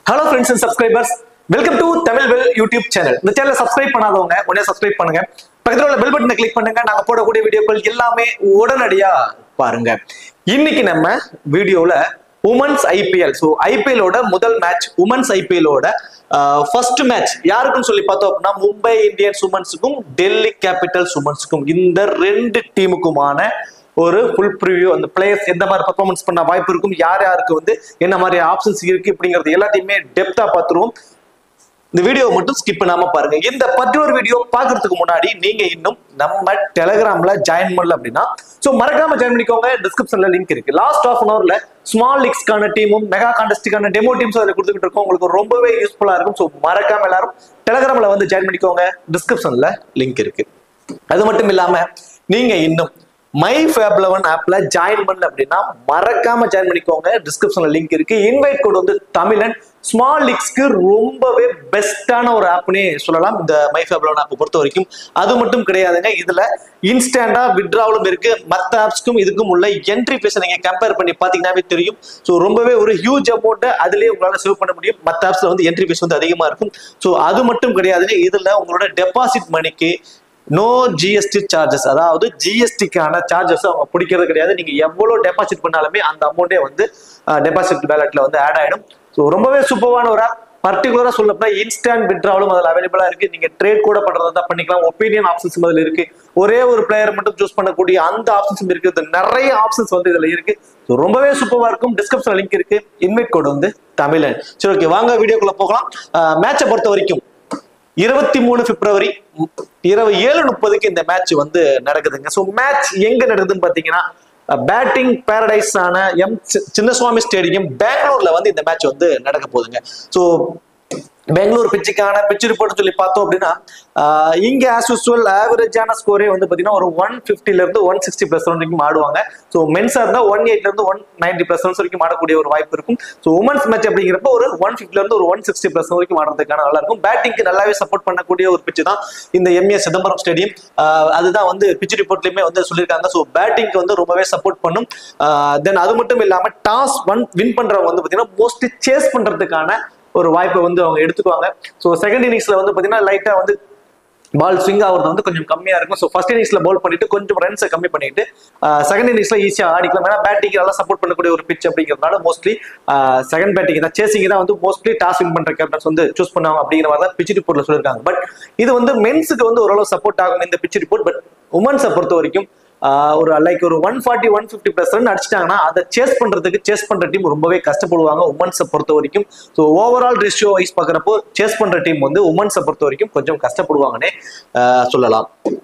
hello friends and subscribers welcome to Tamil well YouTube channel இந்த சேனலை subscribe பண்ணாதவங்க உடனே சப்ஸ்கிரைப் பண்ணுங்க பக்கத்துல உள்ள பெல் பட்டனை கிளிக் பண்ணுங்க நாங்க போடக்கூடிய வீடியோக்கள் எல்லாமே உடனடியா பாருங்க இன்னைக்கு நம்ம வீடியோல உமன்ஸ் ஐபிஎல் ஸோ ஐபிஎலோட முதல் மேட்ச் உமன்ஸ் ஐபிஎலோட ஃபர்ஸ்ட் மேட்ச் யாருக்குன்னு சொல்லி பார்த்தோம் அப்படின்னா மும்பை இந்தியன்ஸ் உமன்ஸுக்கும் டெல்லி கேபிட்டல்ஸ் உமன்ஸுக்கும் இந்த ரெண்டு டீமுக்குமான ஒரு ஃபுல் ப்ரிவியூ அந்த பிளேயர்ஸ் எந்த மாதிரி பர்ஃபார்மன்ஸ் பண்ண வாய்ப்பு இருக்கும் யார் யாருக்கு வந்து என்ன மாதிரி ஆப்ஷன்ஸ் இருக்கு அப்படிங்கிறது எல்லாத்தையுமே டெப்தா பார்த்துருவோம் இந்த வீடியோவை மட்டும் ஸ்கிப் பண்ணாம பாருங்க இந்த பர்டிகுலர் வீடியோ பார்க்கறதுக்கு முன்னாடி நீங்க இன்னும் நம்ம டெலகிராம்ல ஜாயின் பண்ணல அப்படின்னா ஸோ மறக்காம ஜாயின் பண்ணிக்கோங்க டிஸ்கிரிப்ஷன்ல லிங்க் இருக்கு லாஸ்ட் ஆஃப் அன் ஹவர்ல ஸ்மால் லீக்ஸ்க்கான டீமும் மெகா கான்டெஸ்டுக்கான டெமோ டீம்ஸ் அதில் கொடுத்துக்கிட்டு இருக்கோம் உங்களுக்கு ரொம்பவே யூஸ்ஃபுல்லா இருக்கும் ஸோ மறக்காம எல்லாரும் டெலகிராம்ல வந்து ஜாயின் பண்ணிக்கோங்க டிஸ்கிரிப்ஷன்ல லிங்க் இருக்கு அது மட்டும் இல்லாம நீங்க இன்னும் மை ஃபேப் லெவன் ஆப்ல ஜாயின் பண்ணல அப்படின்னா மறக்காம ஜாயின் பண்ணிக்கோங்க டிஸ்கிரிப்ஷன்ல லிங்க் இருக்கு இன்வைட் கோட் வந்து தமிழன் ஸ்மால் லீக்ஸ்க்கு ரொம்பவே பெஸ்டான ஒரு ஆப்னே சொல்லலாம் இந்த மை ஃபேப் லெவன் ஆப் பொறுத்த வரைக்கும் அது மட்டும் கிடையாதுங்க இதுல இன்ஸ்டன்டா விட்ராவலும் இருக்கு மற்ற ஆப்ஸ்க்கும் இதுக்கும் உள்ள என்ட்ரி ஃபீஸ் நீங்க கம்பேர் பண்ணி பாத்தீங்கன்னாவே தெரியும் ஸோ ரொம்பவே ஒரு ஹியூஜ் அமௌண்ட்டை அதுலயே உங்களால சேவ் பண்ண முடியும் மற்ற ஆப்ஸ்ல வந்து என்ட்ரி ஃபீஸ் வந்து அதிகமா இருக்கும் ஸோ அது மட்டும் கிடையாதுங்க இதுல உங்களோட டெபாசிட் மணிக்கு நோ ஜிஎஸ்டி சார்ஜஸ் அதாவது ஜிஎஸ்டிக்கான சார்ஜஸ் அவங்க பிடிக்கிறது கிடையாது நீங்க எவ்வளவு டெபாசிட் பண்ணாலுமே அந்த அமௌண்ட்டே வந்து டெபாசிட் பேலட்ல வந்து ஆட் ஆயிடும் ஸோ ரொம்பவே சூப்பரான ஒரு ஆப் பர்டிகுலரா சொல்ல போனா இன்ஸ்டன்ட் விட்ராவலும் அதில் அவைலபிளா இருக்கு நீங்க ட்ரேட் கூட பண்றதா தான் பண்ணிக்கலாம் ஒப்பீனியன் ஆப்ஷன்ஸ் அதில் இருக்கு ஒரே ஒரு பிளேயர் மட்டும் சூஸ் பண்ணக்கூடிய அந்த ஆப்ஷன்ஸ் இருக்கு இது நிறைய ஆப்ஷன்ஸ் வந்து இதுல இருக்கு ஸோ ரொம்பவே சூப்பரா இருக்கும் டிஸ்கிரிப்ஷன் லிங்க் இருக்கு இன்வைட் கோடு வந்து தமிழன் சரி ஓகே வாங்க வீடியோக்குள்ள போகலாம் மேட்சை பொறுத்த வரைக்கும் இருபத்தி மூணு பிப்ரவரி இரவு ஏழு முப்பதுக்கு இந்த மேட்ச் வந்து நடக்குதுங்க ஸோ மேட்ச் எங்க நடக்குதுன்னு பாத்தீங்கன்னா பேட்டிங் பேரடைஸ் ஆன எம் சி- சின்னசுவாமி ஸ்டேடியம் பெங்களூர்ல வந்து இந்த மேட்ச் வந்து நடக்க போகுதுங்க ஸோ பெங்களூர் பிச்சுக்கான பிச்சு ரிப்போர்ட் சொல்லி பார்த்தோம் அப்படின்னா ஆஹ் இங்க ஆஸ் யூஸ்வல் ஆவரேஜான ஸ்கோரே வந்து பாத்தீங்கன்னா ஒரு ஒன் பிப்டில இருந்து ஒன் சிக்ஸ்டி பிளஸ் வரைக்கும் ஆடுவாங்க ஸோ மென்ஸா இருந்தா ஒன் எயிட்ல இருந்து ஒன் நைன்டி பிளஸ் வரைக்கும் ஆடக்கூடிய ஒரு வாய்ப்பு இருக்கும் ஸோ உமன்ஸ் மேட்ச் அப்படிங்கிறப்ப ஒரு ஒன் ஃபிஃப்டில இருந்து ஒரு ஒன் சிக்ஸ்டி பிளஸ் வரைக்கும் ஆடுறதுக்கான நல்லா இருக்கும் பேட்டிங்க்கு நல்லாவே சப்போர்ட் பண்ணக்கூடிய ஒரு பிச்சு தான் இந்த எம்ஏ சிதம்பரம் ஸ்டேடியம் அதுதான் வந்து பிச் ரிப்போர்ட்லயுமே வந்து சொல்லியிருக்காங்க ஸோ பேட்டிங்க்கு வந்து ரொம்பவே சப்போர்ட் பண்ணும் தென் அது மட்டும் இல்லாம டாஸ் ஒன் வின் பண்றவங்க வந்து பாத்தீங்கன்னா மோஸ்ட்லி சேஸ் பண்றதுக்கான ஒரு வாய்ப்பை வந்து அவங்க எடுத்துக்குவாங்க ஸோ செகண்ட் இன்னிங்ஸ்ல வந்து பாத்தீங்கன்னா லைட்டா வந்து பால் ஸ்விங் ஆகுறது வந்து கொஞ்சம் கம்மியா இருக்கும் ஸோ ஃபர்ஸ்ட் இன்னிங்ஸ்ல பவுல் பண்ணிட்டு கொஞ்சம் ரன்ஸை கம்மி பண்ணிட்டு செகண்ட் இன்னிங்ஸ்ல ஈஸியா ஆடிக்கலாம் ஏன்னா பேட்டிங் நல்லா சப்போர்ட் பண்ணக்கூடிய ஒரு பிச் அப்படிங்கிறதுனால மோஸ்ட்லி செகண்ட் பேட்டிங் தான் சேசிங் தான் வந்து மோஸ்ட்லி டாஸ் வின் பண்ற கேப்டன்ஸ் வந்து சூஸ் பண்ணுவாங்க அப்படிங்கிற மாதிரி தான் பிச் ரிப்போர்ட்ல சொல்லியிருக்காங்க பட் இது வந்து மென்ஸுக்கு வந்து ஓரளவு சப்போர்ட் ஆகும் இந்த பிச் ரிப்போர்ட் பட் உமன்ஸை பொறுத்த வரைக்கும் ஆஹ் ஒரு லைக் ஒரு one forty one fifty plus run அடிச்சிட்டாங்கன்னா அதை சேஸ் பண்றதுக்கு சேஸ் பண்ற டீம் ரொம்பவே கஷ்டப்படுவாங்க உமன்ஸை பொறுத்த வரைக்கும் ஸோ ஓவரால் ரேஷியோ வைஸ் பார்க்குறப்போ சேஸ் பண்ற டீம் வந்து உமன்ஸை பொறுத்த வரைக்கும் கொஞ்சம் கஷ்டப்படுவாங்கன்னே ஆஹ் சொல்லலாம்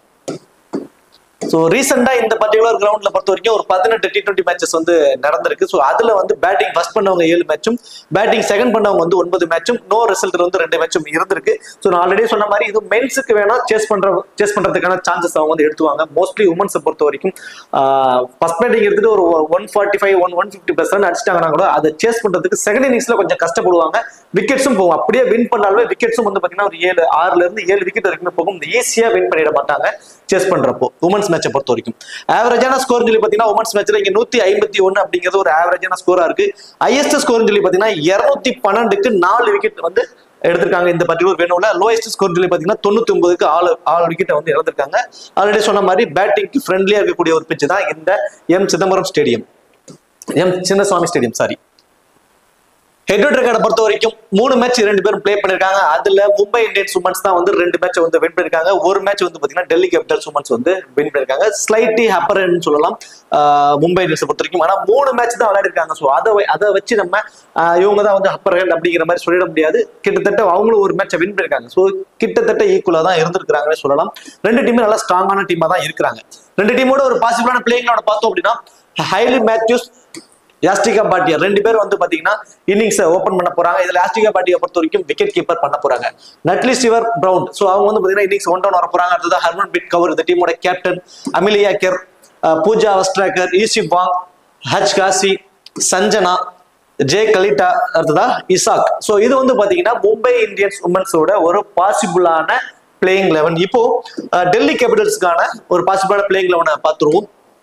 ஸோ ரீசெண்டா இந்த பர்டிகுலர் கிரவுண்ட்ல பொறுத்த வரைக்கும் ஒரு பதினெட்டு டி டுவெண்ட்டி மேட்சஸ் வந்து நடந்திருக்கு ஸோ அதுல வந்து பேட்டிங் ஃபர்ஸ்ட் பண்ணவங்க ஏழு மேட்சும் பேட்டிங் செகண்ட் பண்ணவங்க வந்து ஒன்பது மேட்சும் நோ ரிசல்ட் வந்து ரெண்டு மேட்சும் இருந்திருக்கு ஸோ நான் ஆல்ரெடி சொன்ன மாதிரி இது மென்ஸுக்கு வேணா சேஸ் பண்ற சேஸ் பண்றதுக்கான சான்சஸ் அவங்க வந்து எடுத்துவாங்க மோஸ்ட்லி உமன்ஸை பொறுத்த வரைக்கும் ஃபர்ஸ்ட் பேட்டிங் எடுத்துட்டு ஒரு one forty five one one fifty plus run அடிச்சிட்டாங்கன்னா கூட அதை சேஸ் பண்றதுக்கு செகண்ட் இன்னிங்ஸ்ல கொஞ்சம் கஷ்டப்படுவாங்க விக்கெட்ஸும் போகும் அப்படியே வின் பண்ணாலுமே விக்கெட்ஸும் வந்து பாத்தீங்கன்னா ஒரு ஏழு ஆறுல இருந்து ஏழு விக்கெட் வரைக்கும் போகும் ஈஸியா வின் பண்ணிட மாட்டாங்க சேஸ் பண்றப்போ உமன்ஸ் மேட்சை பொறுத்த வரைக்கும் ஆவரேஜான ஸ்கோர் சொல்லி பாத்தீங்கன்னா உமன்ஸ் மேட்ச்ல இங்க நூத்தி ஐம்பத்தி ஒன்னு அப்படிங்கிறது ஒரு ஆவரேஜான ஸ்கோரா இருக்கு ஹையஸ்ட் ஸ்கோர் சொல்லி பாத்தீங்கன்னா இருநூத்தி பன்னெண்டுக்கு நாலு விக்கெட் வந்து எடுத்திருக்காங்க இந்த பர்டிகுலர் வேணும்ல லோயஸ்ட் ஸ்கோர் சொல்லி பாத்தீங்கன்னா தொண்ணூத்தி ஒன்பதுக்கு ஆறு ஆறு விக்கெட்டை வந்து இழந்திருக்காங்க ஆல்ரெடி சொன்ன மாதிரி பேட்டிங்க்கு ஃப்ரெண்ட்லியா இருக்கக்கூடிய ஒரு பிச்சு தான் இந்த M Chidambaram stadium M Chinnaswamy stadium sorry head to ரெக்கார்டை பொறுத்த வரைக்கும் மூணு மேட்ச் ரெண்டு பேரும் ப்ளே பண்ணிருக்காங்க அதுல மும்பை இந்தியன்ஸ் உமன்ஸ் தான் வந்து ரெண்டு மேட்ச் வந்து வின் பண்ணிருக்காங்க ஒரு மேட்ச் வந்து பாத்தீங்கன்னா டெல்லி கேபிட்டல்ஸ் உமன்ஸ் வந்து வின் பண்ணிருக்காங்க ஸ்லைட்லி ஹப்பர்னு சொல்லலாம் ஆஹ் மும்பை இந்தியன்ஸ் பொறுத்த வரைக்கும் ஆனா மூணு மேட்ச் தான் விளையாடிருக்காங்க ஸோ அதை வ- அதை வச்சு நம்ம ஆஹ் இவங்க தான் வந்து அப்பர் ஹேண்ட் அப்படிங்கிற மாதிரி சொல்லிட முடியாது கிட்டத்தட்ட அவங்களும் ஒரு மேட்சை வின் பண்ணிருக்காங்க ஸோ கிட்டத்தட்ட ஈக்குவலா தான் இருந்திருக்காங்கன்னு சொல்லலாம் ரெண்டு டீமும் நல்லா ஸ்ட்ராங்கான டீமா தான் இருக்கிறாங்க ரெண்டு டீமோட ஒரு பாசிபிளான பிளேயிங்களோட பார்த்தோம் அப்படின்னா ஹைலி மேத்யூஸ் யாஸ்டிகா பாட்டியா ரெண்டு பேரும் வந்து பாத்தீங்கன்னா இன்னிங்ஸ் ஓபன் பண்ண போறாங்க இதுல யாஸ்டிகா பாட்டியை பொறுத்த வரைக்கும் விக்கெட் கீப்பர் பண்ண போறாங்க நட்லி சிவர் பிரவுன் சோ அவங்க வந்து பாத்தீங்கன்னா இன்னிங்ஸ் ஒன் டவுன் வர போறாங்க அடுத்தது ஹர்மன் பிட் கவர் இந்த டீமோட கேப்டன் அமிலியா கெர் அஹ் பூஜா வஸ்ட்ராக்கர் ஈசி வாங் ஹஜ் காசி சஞ்சனா ஜே கலிட்டா அடுத்ததா இசாக் சோ இது வந்து பாத்தீங்கன்னா மும்பை இந்தியன்ஸ் உமன்ஸோட ஒரு பாசிபிளான பிளேயிங் லெவன் இப்போ அஹ், டெல்லி கேபிட்டல்ஸ்க்கான ஒரு பாசிபிளான பிளேயிங் லெவனை பார்த்துருவோம்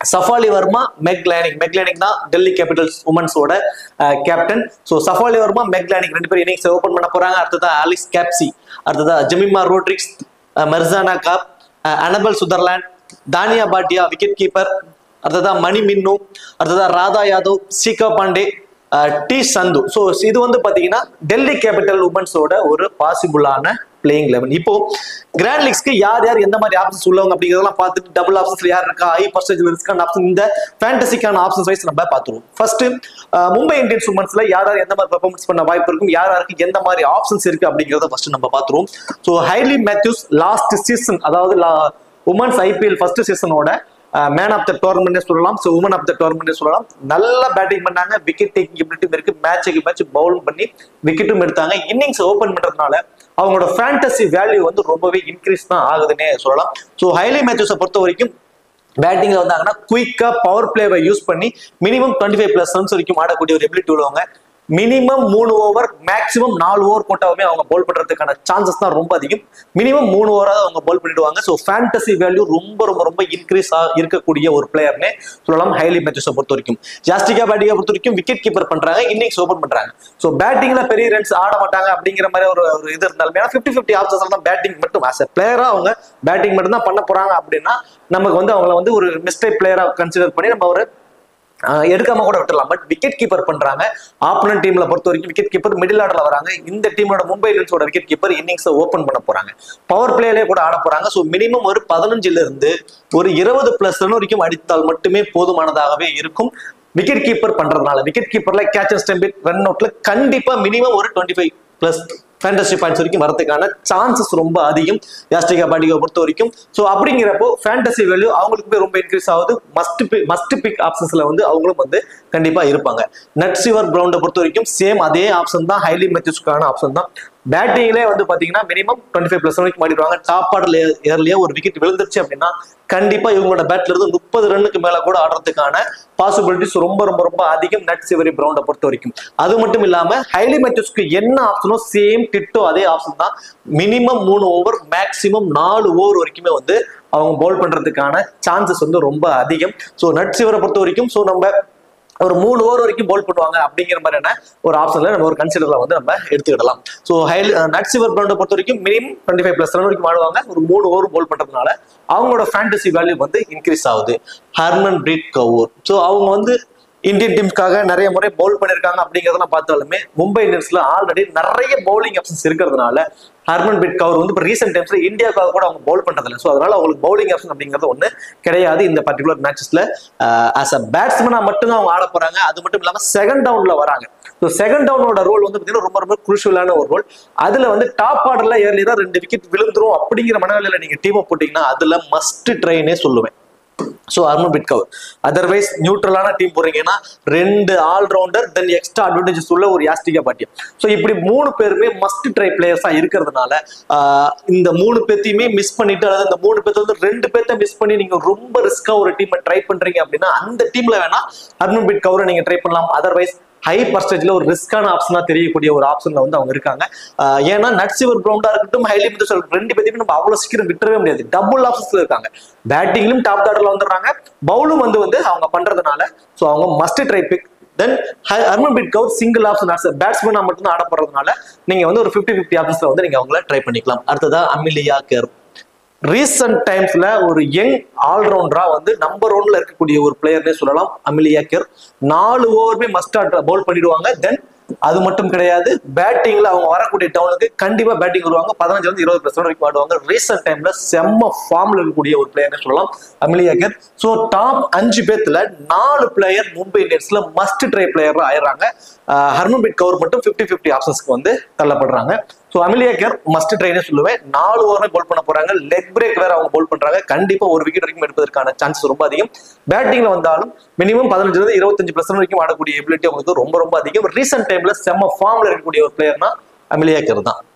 Shafali Verma Meg Lanning Meg Lanning தான் டெல்லி கேபிட்டல்ஸ் உமன்ஸோட captain so Shafali Verma Meg Lanning ரெண்டு பேரும் இன்னிங்ஸ் ஓப்பன் பண்ண போறாங்க அடுத்ததா ஆலிஸ் கேப்சி அடுத்ததா Jemimah Rodrigues Marizanne Kapp Annabel Sutherland Taniya Bhatia wicket keeper அடுத்ததா மணி மின்னு அடுத்ததா ராதா யாதவ் சீகா பாண்டே டி சந்து ஸோ இது வந்து பாத்தீங்கன்னா டெல்லி கேபிட்டல் உமன்ஸோட ஒரு பாசிபிளான பிளேயிங் லெவன் இப்போ கிராண்ட் லீக்ஸ்க்கு யார் யார் எந்த மாதிரி ஆப்ஷன்ஸ் உள்ளவங்க அப்படிங்கிறதெல்லாம் பார்த்துட்டு டபுள் ஆப்ஷன்ஸ்ல யார் இருக்கா ஹை பர்சன்டேஜ் ரிஸ்கான ஆப்ஷன் இந்த ஃபேண்டசிக்கான ஆப்ஷன்ஸ் வைஸ் நம்ம பார்த்துருவோம் ஃபர்ஸ்ட் மும்பை இந்தியன்ஸ் உமன்ஸ்ல யார் யார் எந்த மாதிரி பெர்ஃபார்மன்ஸ் பண்ண வாய்ப்பு இருக்கும் யார் யாருக்கு எந்த மாதிரி ஆப்ஷன்ஸ் இருக்கு அப்படிங்கிறத ஃபர்ஸ்ட் நம்ம பார்த்துருவோம் so Hayley Matthews last season அதாவது உமன்ஸ் ஐபிஎல் ஃபர்ஸ்ட் சீசனோட மேன் ஆஃப் த டோர்னமெண்ட்னே சொல்லலாம் ஸோ உமன் ஆஃப் த டோர்னமெண்ட்னே சொல்லலாம் நல்லா பேட்டிங் பண்ணாங்க விக்கெட் டேக்கிங் எபிலிட்டியும் இருக்கு மேட்சுக்கு மேட்ச் பவுல் பண்ணி விக்கெட்டும் எடுத்தாங்க இன்னிங்ஸ் ஓப்பன் பண்றதுனால அவங்களோட ஃபேண்டசி வேல்யூ வந்து ரொம்பவே இன்க்ரீஸ் தான் ஆகுதுன்னே சொல்லலாம் ஸோ ஹைலி மேட்சஸை பொறுத்த வரைக்கும் பேட்டிங்ல வந்தாங்கன்னா குயிக்கா பவர் பிளேவை யூஸ் பண்ணி minimum twenty five plus runs வரைக்கும் ஆடக்கூடிய ஒரு எபிலிட்டி உள்ளவங்க மினிமம் மூணு ஓவர் மேக்ஸிமம் நாலு ஓவர் போட்டாலுமே அவங்க பவுல் பண்றதுக்கான சான்சஸ் தான் ரொம்ப அதிகம் மினிமம் மூணு ஓவராவது அவங்க பவுல் பண்ணிடுவாங்க ஸோ ஃபேண்டசி வேல்யூ ரொம்ப ரொம்ப ரொம்ப இன்க்ரீஸ் இருக்கக்கூடிய ஒரு பிளேயர்னே சொல்லலாம் ஹைலி மேட்சஸை பொறுத்த வரைக்கும் ஜாஸ்டிகா பேட்டிங்கை பொறுத்த வரைக்கும் விக்கெட் கீப்பர் பண்றாங்க இன்னிங்ஸ் ஓபன் பண்றாங்க ஸோ பேட்டிங்ல பெரிய ரன்ஸ் ஆட மாட்டாங்க அப்படிங்கிற மாதிரி ஒரு ஒரு இது இருந்தாலுமே ஏன்னா ஃபிஃப்டி ஃபிஃப்டி ஆப்ஷன்ஸ் தான் பேட்டிங் மட்டும் ஆஸ் பிளேயரா அவங்க பேட்டிங் மட்டும் தான் பண்ண போறாங்க அப்படின்னா நமக்கு வந்து அவங்கள வந்து ஒரு மிஸ்டேக் பிளேயரா கன்சிடர் பண்ணி நம்ம ஒரு ஆஹ் எடுக்காம கூட விட்டுலாம் பட் விக்கெட் கீப்பர் பண்றாங்க ஆப்பனன் டீம்ல பொறுத்த வரைக்கும் விக்கெட் கீப்பர் மிடில் ஆர்டர்ல வராங்க இந்த டீமோட மும்பை இந்தியன்ஸோட விக்கெட் கீப்பர் இன்னிங்ஸ் ஓபன் பண்ண போறாங்க பவர் பிளேலே கூட ஆட போறாங்க ஸோ மினிமம் ஒரு பதினஞ்சுல இருந்து ஒரு இருபது பிளஸ் ரன் வரைக்கும் அடித்தால் மட்டுமே போதுமானதாகவே இருக்கும் விக்கெட் கீப்பர் பண்றதுனால விக்கெட் கீப்பர்ல கேட்ச் அண்ட் ஸ்டெம்பிட் ரன் அவுட்ல கண்டிப்பா மினிமம் ஒரு twenty five plus fantasy points வரைக்கும் வரதுக்கான சான்சஸ் ரொம்ப அதிகம் யாஸ்டிகா பாட்டிகை பொறுத்த வரைக்கும் ஸோ அப்படிங்கிறப்போ ஃபேண்டசி வேல்யூ அவங்களுக்கு போய் ரொம்ப இன்க்ரீஸ் ஆகுது மஸ்ட் பிக் மஸ்ட் பிக் ஆப்ஷன்ஸ்ல வந்து அவங்களும் வந்து கண்டிப்பா இருப்பாங்க நட் சிவர் கிரவுண்டை பொறுத்த வரைக்கும் சேம் அதே ஆப்ஷன் தான் ஹைலி மெச்சஸ்க்கான ஆப்ஷன் தான் பேட்டிங்லே வந்து பாத்தீங்கன்னா மினிமம் டுவெண்ட்டி ஃபைவ் பிளஸ் வரைக்கும் மாடிடுவாங்க டாப் ஆர்டர் ஏர்லயே ஒரு விக்கெட் விழுந்துருச்சு அப்படின்னா கண்டிப்பா இவங்களோட பேட்ல இருந்து முப்பது ரன்னுக்கு மேல கூட ஆடுறதுக்கான பாசிபிலிட்டிஸ் ரொம்ப ரொம்ப ரொம்ப அதிகம் நட் சிவரி பிரவுண்டை பொறுத்த வரைக்கும் அது மட்டும் இல்லாம ஹைலி மேட்சஸ்க்கு என்ன ஆப்ஷனோ சேம் டிட்டோ அதே ஆப்ஷன் தான் மினிமம் மூணு ஓவர் மேக்சிமம் நாலு ஓவர் வரைக்குமே வந்து அவங்க பவுல் பண்றதுக்கான சான்சஸ் வந்து ரொம்ப அதிகம் ஸோ நட் சிவரை பொறுத்த வரைக்கும் ஸோ நம்ம ஒரு மூணு ஓவர் வரைக்கும் பவுல் பண்ணுவாங்க அப்படிங்கிற மாதிரியான ஒரு ஆப்ஷன்ல நம்ம ஒரு கன்சிடர்ல வந்து நம்ம எடுத்துக்கிடலாம் ஸோ ஹைல் நட் சிவர் பிரவுண்டை பொறுத்த வரைக்கும் minimum twenty five plus run வரைக்கும் ஆடுவாங்க ஒரு மூணு ஓவர் பவுல் பண்றதுனால அவங்களோட ஃபேண்டசி வேல்யூ வந்து இன்க்ரீஸ் ஆகுது ஹர்மன் பிரீத் கவுர் ஸோ அவங்க வந்து இந்தியன் டீம்ஸ்க்காக நிறைய முறை பவுல் பண்ணிருக்காங்க அப்படிங்கறதெல்லாம் பார்த்தாலுமே மும்பை இந்தியன்ஸ்ல ஆல்ரெடி நிறைய பவுலிங் ஆப்ஷன்ஸ் இருக்கிறதுனால ஹர்மன் பிட் கவர் வந்து இப்போ ரீசெண்ட் டைம்ஸ்ல இந்தியாவுக்காக கூட அவங்க பவுல் பண்றதில்ல ஸோ அதனால அவங்களுக்கு பவுலிங் ஆப்ஷன் அப்படிங்கிறது ஒன்று கிடையாது இந்த பர்டிகுலர் மேட்சஸ்ல ஆஸ் அ பேட்ஸ்மேனா மட்டும்தான் அவங்க ஆட போறாங்க அது மட்டும் இல்லாம செகண்ட் டவுன்ல வராங்க ஸோ செகண்ட் டவுனோட ரோல் வந்து பார்த்தீங்கன்னா ரொம்ப ரொம்ப குரூஷியலான ஒரு ரோல் அதுல வந்து டாப் ஆர்டர்ல ஏர்லியரா ரெண்டு விக்கெட் விழுந்துரும் அப்படிங்கிற மனநிலையில நீங்க டீமை போட்டீங்கன்னா அதுல மஸ்ட் ட்ரைனே சொல்லுவேன் so Harmanpreet Kaur otherwise நியூட்ரலான டீம் போறீங்கன்னா ரெண்டு ஆல்ரவுண்டர் தென் எக்ஸ்ட்ரா அட்வான்டேஜஸ் உள்ள ஒரு யாஸ்டிகா பாட்டியம் ஸோ இப்படி மூணு பேருமே மஸ்ட் ட்ரை பிளேயர்ஸா இருக்கிறதுனால ஆஹ் இந்த மூணு பேர்த்தையுமே மிஸ் பண்ணிட்டு அதாவது இந்த மூணு பேர்த்த வந்து ரெண்டு பேர்த்த மிஸ் பண்ணி நீங்க ரொம்ப ரிஸ்கா ஒரு டீமை ட்ரை பண்றீங்க அப்படின்னா அந்த டீம்ல வேணா ஹர்மன் பிட் கவரை நீங்க ட்ரை பண்ணலாம் அதர்வைஸ் ஹை பர்சன்டேஜ்ல ஒரு ரிஸ்கான ஆப்ஷனா தெரியக்கூடிய ஒரு ஆப்ஷன்ல வந்து அவங்க இருக்காங்க ஆஹ் ஏன்னா நட்சிவர் பிரவுண்டா இருக்கட்டும் ஹைலி மிதல் ரெண்டு பேத்தையுமே நம்ம அவ்வளவு சீக்கிரம் விட்டுறவே முடியாது டபுள் ஆப்ஷன்ஸ்ல இருக்காங்க பேட்டிங்லும் டாப் ஆர்டர்ல வந்துடுறாங்க பவுலும் வந்து வந்து அவங்க பண்றதுனால ஸோ அவங்க must try pick then Harmanpreet Kaur single option பேட்ஸ்மேனா மட்டும் தான் ஆடப்படுறதுனால நீங்க வந்து ஒரு ஃபிஃப்டி ஃபிஃப்டி ஆப்ஷன்ஸ்ல வந்து நீங்க அவங்கள ட்ரை பண்ணிக்கலாம் அடுத்ததா அமிலியா கேர் ரீசன்ட் டைம்ஸ்ல ஒரு யங் ஆல்ரவுண்டரா வந்து நம்பர் ஒன்ல இருக்கக்கூடிய ஒரு பிளேயர்னே சொல்லலாம் அமிலியா கேர் நாலு ஓவருமே மஸ்ட் பவுல் பண்ணிடுவாங்க தென் அது மட்டும் கிடையாது பேட்டிங்ல அவங்க வரக்கூடிய டவுனுக்கு கண்டிப்பா பேட்டிங் வருவாங்க பதினஞ்சுல இருந்து இருபது பர்சன்ட் வரைக்கும் ஆடுவாங்க ரீசெண்ட் டைம்ல செம்ம ஃபார்ம்ல இருக்கக்கூடிய ஒரு பிளேயர்னு சொல்லலாம் அமிலியா கேர் ஸோ டாப் அஞ்சு பேத்துல நாலு பிளேயர் மும்பை இந்தியன்ஸ்ல மஸ்ட் ட்ரை பிளேயர் ஆயிடுறாங்க ஹர்மன்பிட் கவுர் மட்டும் ஃபிஃப்டி ஃபிஃப்டி ஆப்ஷன்ஸ்க்கு வந்து தள்ளப்படுறாங்க ஸோ அமிலியா கேர் மஸ்ட் ட்ரைனே சொல்லுவேன் நாலு ஓவரே போல் பண்ண போறாங்க லெக் பிரேக் வேற அவங்க போல் பண்றாங்க கண்டிப்பா ஒரு விக்கெட் வரைக்கும் எடுப்பதற்கான சான்ஸ் ரொம்ப அதிகம் பேட்டிங்ல வந்தாலும் மினிமம் பதினஞ்சுல இருந்து இருபத்தஞ்சு பர்சன்ட் வரைக்கும் ஆடக்கூடிய எபிலிட்டி அவங்களுக்கு ரொம்ப ரொம்ப அதிகம் ரீசெண்ட் டைம்ல செம்ம ஃபார்ம்ல இருக்கக்கூடிய ஒரு பிளேயர்னா அமிலியா கேர் தான்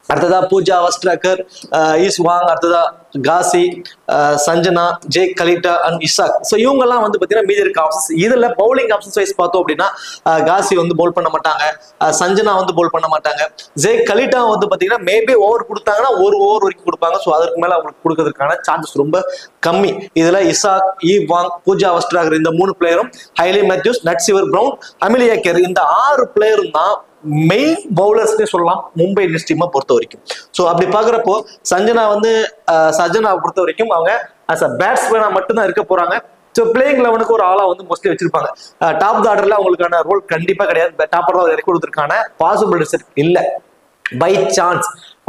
அடுத்ததா பூஜா வஸ்ட்ராக்கர் ஈஸ் வாங் அடுத்ததா Kazi ah, Sanjana J Kalita and Ishaque so இவங்கெல்லாம் வந்து பார்த்தீங்கன்னா மீதி இருக்க ஆப்ஷன்ஸ் இதில் பவுலிங் ஆப்ஷன்ஸ் வைஸ் பார்த்தோம் அப்படின்னா அஹ், காசி வந்து போல் பண்ண மாட்டாங்க அஹ், சஞ்சனா வந்து போல் பண்ண மாட்டாங்க ஜே கலிட்டா வந்து பார்த்தீங்கன்னா மேபி ஓவர் கொடுத்தாங்கன்னா ஒரு ஓவர் வரைக்கும் கொடுப்பாங்க ஸோ அதற்கு மேலே அவங்களுக்கு கொடுக்கறதுக்கான சான்சஸ் ரொம்ப கம்மி இதில் இசாக் ஈ வாங் பூஜா வஸ்ட்ராகர் இந்த மூணு பிளேயரும் Hayley Matthews Nat Sciver Brown Amelia Kerr இந்த ஆறு பிளேயரும் தான் மெயின் பவுலர்ஸ்னே சொல்லலாம் மும்பை இந்தியன்ஸ் டீமை பொறுத்த வரைக்கும் ஸோ அப்படி பார்க்குறப்போ சஞ்சனா வந்து அஹ், சஞ்சனாவை பொறுத்த வரைக்கும் அவங்க அஸ் அ பேட்ஸ்மேனா மட்டும்தான் இருக்க போறாங்க ஸோ பிளேயிங் லெவனுக்கு ஒரு ஆளா வந்து மோஸ்ட்லி வச்சிருப்பாங்க டாப் ஆர்டர்ல அவங்களுக்கான ரோல் கண்டிப்பா கிடையாது டாப் ஆர்டர் இறக்கி கொடுத்துருக்கான பாசிபிலிட்டிஸ் இல்லை பை சான்ஸ்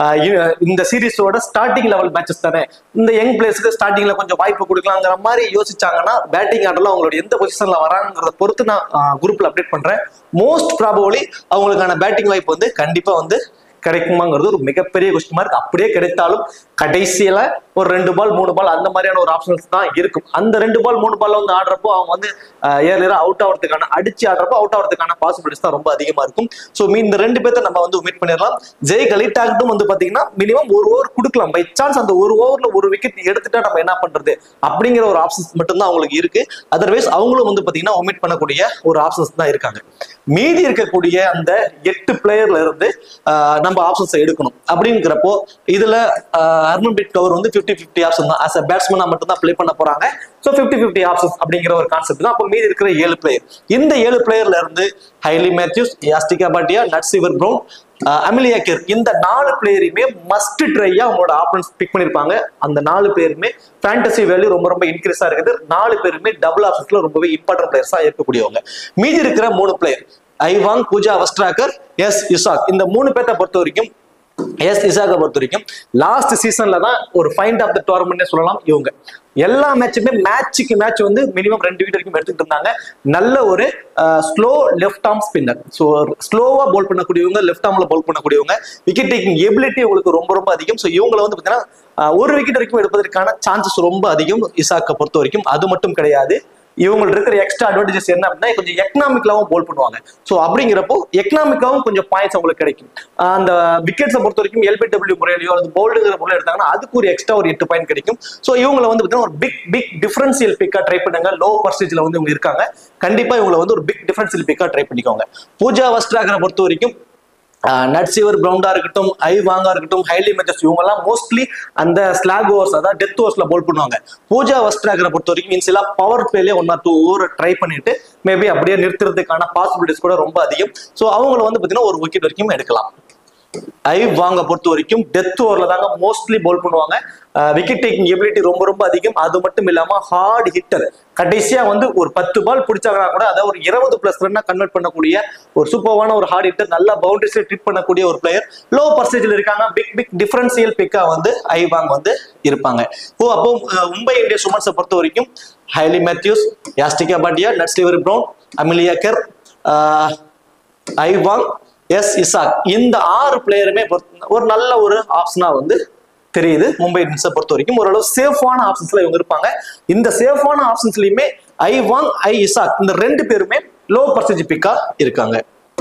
இந்த சீரிஸோட ஸ்டார்டிங் லெவல் மேட்சஸ் தானே இந்த யங் பிளேயர்ஸ்க்கு ஸ்டார்டிங்ல கொஞ்சம் வாய்ப்பு கொடுக்கலாங்கிற மாதிரி யோசிச்சாங்கன்னா பேட்டிங் ஆர்டர்ல அவங்களோட எந்த பொசிஷன்ல வராங்கிறத பொறுத்து நான் குரூப்ல அப்டேட் பண்றேன் மோஸ்ட் ப்ராபபிளி அவங்களுக்கான பேட்டிங் வாய்ப்பு வந்து கண்டிப்பா வந்து கிடைக்குமாங்கிறது ஒரு மிகப்பெரிய கொஸ்டின் மார்க் அப்படியே கிடைத்தாலும் கடைசியில ஒரு ரெண்டு பால் மூணு பால் அந்த மாதிரியான ஒரு ஆப்ஷன்ஸ் தான் இருக்கும் அந்த ரெண்டு பால் மூணு பால் வந்து ஆடுறப்போ அவங்க வந்து ஏர்லியரா அவுட் ஆகிறதுக்கான அடிச்சு ஆடுறப்போ அவுட் ஆகிறதுக்கான பாசிபிலிட்டிஸ் தான் ரொம்ப அதிகமா இருக்கும் ஸோ மீ இந்த ரெண்டு பேர்த்த நம்ம வந்து உமீட் பண்ணிடலாம் ஜெய் கலிட்டாகட்டும் வந்து பாத்தீங்கன்னா மினிமம் ஒரு ஓவர் கொடுக்கலாம் பை சான்ஸ் அந்த ஒரு ஓவர்ல ஒரு விக்கெட் எடுத்துட்டா நம்ம என்ன பண்றது அப்படிங்கிற ஒரு ஆப்ஷன்ஸ் மட்டும்தான் அவங்களுக்கு இருக்கு அதர்வைஸ் அவங்களும் வந்து பாத்தீங்கன்னா ஒமிட் பண்ணக்கூடிய ஒரு ஆப்ஷன்ஸ் தான் இருக்காங்க மீதி இருக்கக்கூடிய அந்த எட்டு பிளேயர்ல இருந்து ஆஹ், நம்ம ஆப்ஷன்ஸ் எடுக்கணும் அப்படிங்கிறப்போ இதுல ஹர்மன்பிட் கவர் வந்து 50 50 ஆப்ஷன் தான் ஆஸ் அ பேட்ஸ்மேனா மட்டும் தான் ப்ளே பண்ண போறாங்க ஸோ 50 50 ஆப்ஷன்ஸ் அப்படிங்கிற ஒரு கான்செப்ட் தான் அப்போ மீதி இருக்கிற ஏழு பிளேயர் இந்த ஏழு பிளேயர்ல இருந்து Hayley Matthews Yastika Bhatia Nat Sciver Brown Amelia Kerr இந்த நாலு பிளேயரையுமே மஸ்ட் ட்ரையா அவங்களோட ஆப்பனன்ஸ் பிக் பண்ணிருப்பாங்க அந்த நாலு பேருமே ஃபேண்டசி வேல்யூ ரொம்ப ரொம்ப இன்க்ரீஸா இருக்குது நாலு பேருமே டபுள் ஆப்ஷன்ஸ்ல ரொம்பவே இம்பார்ட்டன்ட் பிளேயர்ஸா இருக்கக்கூடியவங்க மீதி இருக்கிற மூணு player I Wong Pooja Vastrakar S Ishaque இந்த மூணு பேர்த்த பொறுத்த வரைக்கும் எஸ் இசாக்கை பொறுத்த வரைக்கும் லாஸ்ட் சீசன்ல தான் ஒரு ஃபைண்ட் ஆஃப் த டோர்னமெண்ட்னே சொல்லலாம் இவங்க எல்லா மேட்சுமே மேட்சுக்கு மேட்ச் வந்து மினிமம் ரெண்டு விக்கெட் வரைக்கும் எடுத்துக்கிட்டு இருந்தாங்க நல்ல ஒரு slow left arm spinner so ஸ்லோவா போல் பண்ணக்கூடியவங்க லெஃப்ட் ஆர்ம்ல போல் பண்ணக்கூடியவங்க விக்கெட் டேக்கிங் எபிலிட்டி உங்களுக்கு ரொம்ப ரொம்ப அதிகம் ஸோ இவங்களை வந்து பார்த்தீங்கன்னா அஹ், ஒரு விக்கெட் வரைக்கும் எடுப்பதற்கான சான்சஸ் ரொம்ப அதிகம் இசாக்கை பொறுத்த வரைக்கும் அது மட்டும் கிடையாது இவங்களுக்கு இருக்கிற எக்ஸ்ட்ரா அட்வான்டேஜஸ் என்ன அப்படின்னா கொஞ்சம் எக்கனாமிக்கலாவும் போல் பண்ணுவாங்க ஸோ அப்படிங்கிறப்போ எக்கனாமிக்காவும் கொஞ்சம் பாயிண்ட்ஸ் அவங்களுக்கு கிடைக்கும் ஆஹ் அந்த விக்கெட்ஸை பொறுத்த வரைக்கும் எல்பிடபிள்யூ முறையிலையோ அல்லது போல்டுங்கிற முறையில் எடுத்தாங்கன்னா அதுக்கு ஒரு எக்ஸ்ட்ரா ஒரு எட்டு பாயிண்ட் கிடைக்கும் ஸோ இவங்களை வந்து பார்த்தீங்கன்னா ஒரு பிக் பிக் டிஃபரன்சியல் பிக்கா ட்ரை பண்ணுங்க லோ பர்சன்டேஜ்ல வந்து இவங்க இருக்காங்க கண்டிப்பா இவங்களை வந்து ஒரு பிக் டிஃபரன்சியல் பிக்கா ட்ரை பண்ணிக்கோங்க பூஜா வஸ்ட்ராகரை பொறுத்த வரைக்கும் நட்சிவர் பிரவுண்டா இருக்கட்டும் ஐ வாங்கா இருக்கட்டும் ஹைலி மெத்தஸ் இவங்க எல்லாம் மோஸ்ட்லி அந்த ஸ்லாக் ஓவர்ஸ் அதாவது டெத் ஓவர்ஸ்ல போல் பண்ணுவாங்க பூஜா வஸ்ட்ராகரை பொறுத்த வரைக்கும் மீன்ஸ் எல்லாம் பவர் பிளேலே one or two over try பண்ணிட்டு மேபி அப்படியே நிறுத்துறதுக்கான பாசிபிலிட்டிஸ் கூட ரொம்ப அதிகம் ஸோ அவங்கள வந்து பார்த்தீங்கன்னா ஒரு விக்கெட் வரைக்கும் எடுக்கலாம் ஐ வாங்க பொறுத்த வரைக்கும் டெத் ஓவர்ல தாங்க மோஸ்ட்லி போல் பண்ணுவாங்க விக்கெட் டேக்கிங் எபிலிட்டி ரொம்ப ரொம்ப அதிகம் அது மட்டும் இல்லாம ஹார்ட் ஹிட்டர் கடைசியா வந்து ஒரு பத்து பால் பிடிச்சாங்கன்னா கூட அதை ஒரு இருபது பிளஸ் ரன்னா கன்வெர்ட் பண்ணக்கூடிய ஒரு சூப்பர்வான ஒரு ஹார்ட் ஹிட்டர் நல்ல பவுண்டரிஸ்ல ட்ரீட் பண்ணக்கூடிய ஒரு பிளேயர் லோ பர்சன்டேஜ்ல இருக்காங்க பிக் பிக் டிஃபரன்சியல் பிக்கா வந்து ஐ வாங் வந்து இருப்பாங்க ஓ அப்போ அஹ், மும்பை இந்தியன்ஸ் உமன்ஸை பொறுத்த வரைக்கும் Hayley Matthews Yastika Bhatia Nat Sciver Brown Amelia Kerr ah, I Wong S Ishaque இந்த ஆறு பிளேயருமே பொறுத்த- ஒரு நல்ல ஒரு ஆப்ஷனா வந்து தெரியுது மும்பை இந்தியன்ஸை பொறுத்த வரைக்கும் ஓரளவு சேஃபான ஆப்ஷன்ஸ்ல இவங்க இருப்பாங்க இந்த சேஃபான ஆப்ஷன்ஸ்லயுமே ஐவாங் ஐ இசாக் இந்த ரெண்டு பேருமே லோ பர்சன்டேஜ் பிக்கா இருக்காங்க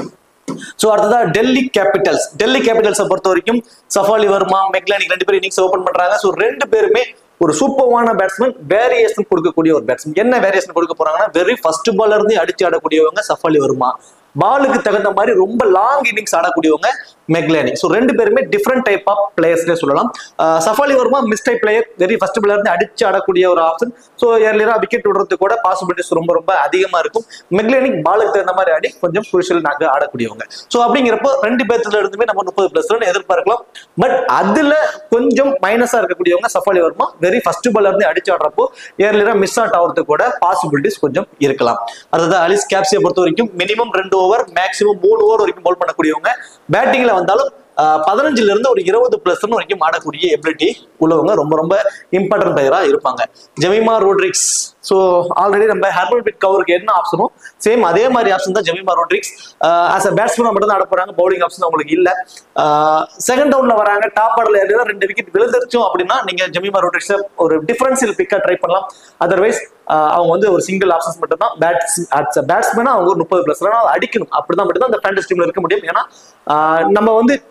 சோ அடுத்ததா டெல்லி கேபிட்டல்ஸ் டெல்லி கேபிட்டல்ஸை பொறுத்த வரைக்கும் சஃபாலி வர்மா மெக்லானிக் ரெண்டு பேரும் இன்னிங்ஸ் ஓபன் பண்றாங்க சோ ரெண்டு பேருமே ஒரு சூப்பர்வான பேட்ஸ்மேன் வேரியேஷன் கொடுக்கக்கூடிய ஒரு பேட்ஸ்மேன் என்ன வேரியேஷன் கொடுக்க போறாங்கன்னா வெரி ஃபர்ஸ்ட் பால்ல இருந்து அடிச்சு ஆடக்கூடியவங்க சஃபாலி வர்மா பாலுக்கு தகுந்த மாதிரி ரொம்ப லாங் இன்னிங்ஸ் ஆடக்கூடியவங்க மெக்லானி ஸோ ரெண்டு பேருமே டிஃப்ரெண்ட் டைப் ஆஃப் பிளேயர்ஸ்னே சொல்லலாம் ah Shafali Verma miss type player very first player இருந்து அடிச்சு ஆடக்கூடிய ஒரு ஆப்ஷன் ஸோ ஏர்லியரா விக்கெட் விடுறது கூட பாசிபிலிட்டிஸ் ரொம்ப ரொம்ப அதிகமா இருக்கும் மெக்லானிக் பாலுக்கு தகுந்த மாதிரி ஆடி கொஞ்சம் குரூஷியல் நாக்கு ஆடக்கூடியவங்க ஸோ அப்படிங்கிறப்போ ரெண்டு பேர்த்துல இருந்துமே நம்ம முப்பது பிளஸ் ரன் எதிர்பார்க்கலாம் பட் அதுல கொஞ்சம் மைனஸா இருக்கக்கூடியவங்க சஃபாலி வர்மா வெரி ஃபர்ஸ்ட் பால்ல இருந்து அடிச்சு ஆடுறப்போ ஏர்லியரா மிஸ் அவுட் ஆகிறதுக்கு கூட பாசிபிலிட்டிஸ் கொஞ்சம் இருக்கலாம் அதாவது அலிஸ் கேப்சியை பொறுத்த வரைக்கும் மினிமம் ரெண்டு ஓவர் மேக்ஸிமம் மூணு ஓவர் வரைக்கும் போல் பண்ணக்கூடியவங்க பேட்டிங்ல வந்தாலும் ஆஹ், பதினஞ்சுல இருந்து ஒரு இருபது பிளஸ் வரைக்கும் ஆடக்கூடிய எபிலிட்டி உள்ளவங்க ரொம்ப ரொம்ப இம்பார்ட்டன்ட் பிளேயரா இருப்பாங்க ஜெமிமா ரோட்ரிக்ஸ் ஸோ ஆல்ரெடி நம்ம ஹர்மன் பிட் கவருக்கு என்ன ஆப்ஷனோ சேம் அதே மாதிரி ஆப்ஷன் தான் Jemimah Rodrigues as a batsman மட்டும் தான் ஆட போறாங்க பவுலிங் ஆப்ஷன் அவங்களுக்கு இல்ல செகண்ட் டவுன்ல வராங்க டாப் ஆர்டர்ல ஏதாவது ரெண்டு விக்கெட் விழுந்துருச்சோம் அப்படின்னா நீங்க ஜெமிமா ரோட்ரிக்ஸ் ஒரு டிஃபரன்சியல் பிக்கா ட்ரை பண்ணலாம் அதர்வைஸ் அவங்க வந்து ஒரு சிங்கிள் ஆப்ஷன்ஸ் மட்டும் தான் பேட்ஸ் பேட்ஸ்மேனா அவங்க ஒரு முப்பது பிளஸ் ரன் அடிக்கணும் அப்படிதான் மட்டும் தான் அந்த ஃபேண்டஸ் டீம்ல இருக்க முடியும் ஏன்னா ஆஹ் நம்ம வந்து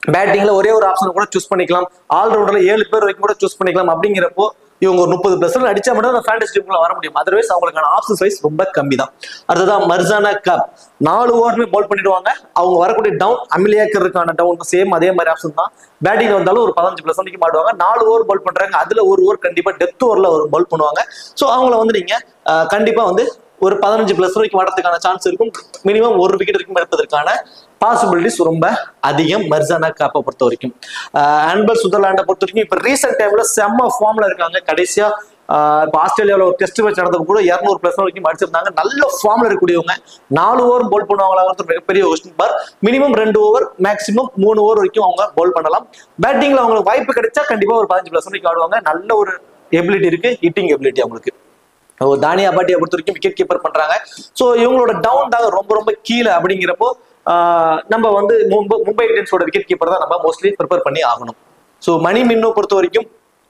பேட்டிங்ல ஒரே ஒரு ஆப்ஷன் கூட சூஸ் பண்ணிக்கலாம் ஆல்ரவுண்டர்ல ஏழு பேர் வரைக்கும் கூட சூஸ் பண்ணிக்கலாம் அப்படிங்கிறப்போ இவங்க ஒரு முப்பது பிளஸ் அடிச்சா மட்டும் அந்த ஃபேண்டசி டீமுக்குள்ள வர முடியும் அதர்வைஸ் அவங்களுக்கான ஆப்ஷன் வைஸ் ரொம்ப கம்மி தான் அடுத்ததான் மர்சானா கப் நாலு ஓவருமே பால் பண்ணிடுவாங்க அவங்க வரக்கூடிய டவுன் அமிலியாக்கருக்கான டவுன் சேம் அதே மாதிரி ஆப்ஷன் தான் பேட்டிங் வந்தாலும் ஒரு பதினஞ்சு பிளஸ் வரைக்கும் மாடுவாங்க நாலு ஓவர் பால் பண்றாங்க அதுல ஒரு ஓவர் கண்டிப்பா டெத் ஓவர்ல ஒரு பால் பண்ணுவாங்க ஸோ அவங்கள வந்து நீங்க அஹ், கண்டிப்பா வந்து ஒரு பதினஞ்சு பிளஸ் வரைக்கும் வரதுக்கான சான்ஸ் இருக்கும் மினிமம் ஒரு விக்கெட் வரைக்கும் எடுப்பதற்கான பாசிபிலிட்டிஸ் ரொம்ப அதிகம் மர்சானா காப்பை பொறுத்த வரைக்கும் ஆன்பல் சுதர்லாண்டை பொறுத்த வரைக்கும் இப்போ ரீசெண்ட் டைம்ல செம்ம ஃபார்ம்ல இருக்காங்க கடைசியா ஆஹ் இப்போ ஆஸ்திரேலியாவில் ஒரு டெஸ்ட் மேட்ச் நடந்தது கூட இரநூறு பிளஸ் வரைக்கும் அடிச்சிருந்தாங்க நல்ல ஃபார்ம்ல இருக்கக்கூடியவங்க நாலு ஓவர் போல் பண்ணுவாங்களாங்கிறது மிகப்பெரிய கொஸ்டின் பார் மினிமம் ரெண்டு ஓவர் மேக்ஸிமம் மூணு ஓவர் வரைக்கும் அவங்க போல் பண்ணலாம் பேட்டிங்ல அவங்களுக்கு வாய்ப்பு கிடைச்சா கண்டிப்பா ஒரு பதினஞ்சு பிளஸ் வரைக்கும் ஆடுவாங்க நல்ல ஒரு எபிலிட்டி இருக்கு ஹிட்டிங் எபிலிட்டி அவங்களுக்கு ஒரு தானியா பாட்டியை பொறுத்த வரைக்கும் விக்கெட் கீப்பர் பண்றாங்க ஸோ இவங்களோட டவுன் டாக ரொம்ப ரொம்ப கீழே அப்படிங்கிறப்போ ஆஹ் நம்ம வந்து மும்பை மும்பை இந்தியன்ஸோட விக்கெட் கீப்பர் தான் நம்ம மோஸ்ட்லி ப்ரிப்பேர் பண்ணி ஆகணும் ஸோ மணி மின்னோ பொறுத்த வரைக்கும்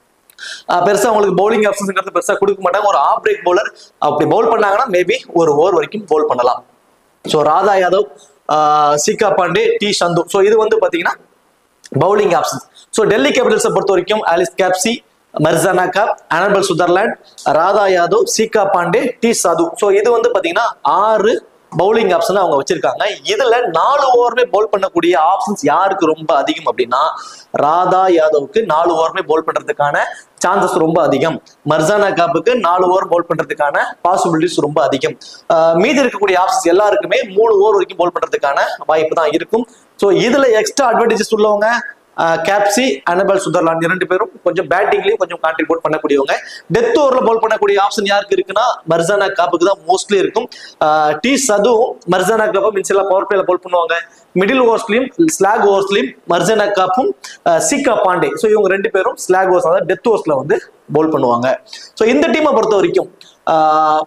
ஆஹ் பெருசா அவங்களுக்கு பவுலிங் ஆப்ஷன்ங்கிறது பெருசா கொடுக்க மாட்டாங்க ஒரு ஆஃப் பிரேக் பவுலர் அப்படி பவுல் பண்ணாங்கன்னா மேபி ஒரு ஓவர் வரைக்கும் பவுல் பண்ணலாம் ஸோ ராதா யாதவ் ஆஹ் சிக்கா பாண்டே டி சந்து ஸோ இது வந்து பாத்தீங்கன்னா பவுலிங் ஆப்ஷன்ஸ் ஸோ டெல்லி கேபிட்டல்ஸை பொறுத்த வரைக்கும் Alice Capsey Marizanne Kapp Annabel Sutherland Radha Yadav Shikha Pandey டி சாது ஸோ இது வந்து பாத்தீங்கன்னா ஆறு பவுலிங் ஆப்ஷன் அவங்க வச்சிருக்காங்க இதுல நாலு ஓவருமே பவுல் பண்ணக்கூடிய ஆப்ஷன்ஸ் யாருக்கு ரொம்ப அதிகம் அப்படின்னா ராதா யாதவுக்கு நாலு ஓவருமே பவுல் பண்றதுக்கான சான்சஸ் ரொம்ப அதிகம் மர்சானா காப்புக்கு நாலு ஓவர் பவுல் பண்றதுக்கான பாசிபிலிட்டிஸ் ரொம்ப அதிகம் ஆஹ் மீதி இருக்கக்கூடிய ஆப்ஷன்ஸ் எல்லாருக்குமே மூணு ஓவர் வரைக்கும் பவுல் பண்றதுக்கான வாய்ப்பு தான் இருக்கும் ஸோ இதுல எக்ஸ்ட்ரா அட்வான்டேஜஸ் உள்ளவங்க கேப்சி அனபல் சுதர்லாண்ட் இரண்டு பேரும் கொஞ்சம் பேட்டிங்லயும் கொஞ்சம் கான்ட்ரிபியூட் பண்ணக்கூடியவங்க டெத் ஓவர்ல பவுல் பண்ணக்கூடிய ஆப்ஷன் யாருக்கு இருக்குன்னா மர்சானா காப்புக்கு தான் மோஸ்ட்லி இருக்கும் ஆஹ் டி சதுவும் மர்சானா காப்பும் மின்சிலா பவர் பிளேல பவுல் பண்ணுவாங்க மிடில் ஓவர்ஸ்லயும் ஸ்லாக் ஓவர்ஸ்லயும் மர்சானா காப்பும் ஆஹ் சிக்கா பாண்டே ஸோ இவங்க ரெண்டு பேரும் ஸ்லாக் ஓவர்ஸ் அதாவது டெத் ஓவர்ஸ்ல வந்து பவுல் பண்ணுவாங்க ஸோ இந்த டீமை பொறுத்த வரைக்கும் ஆஹ்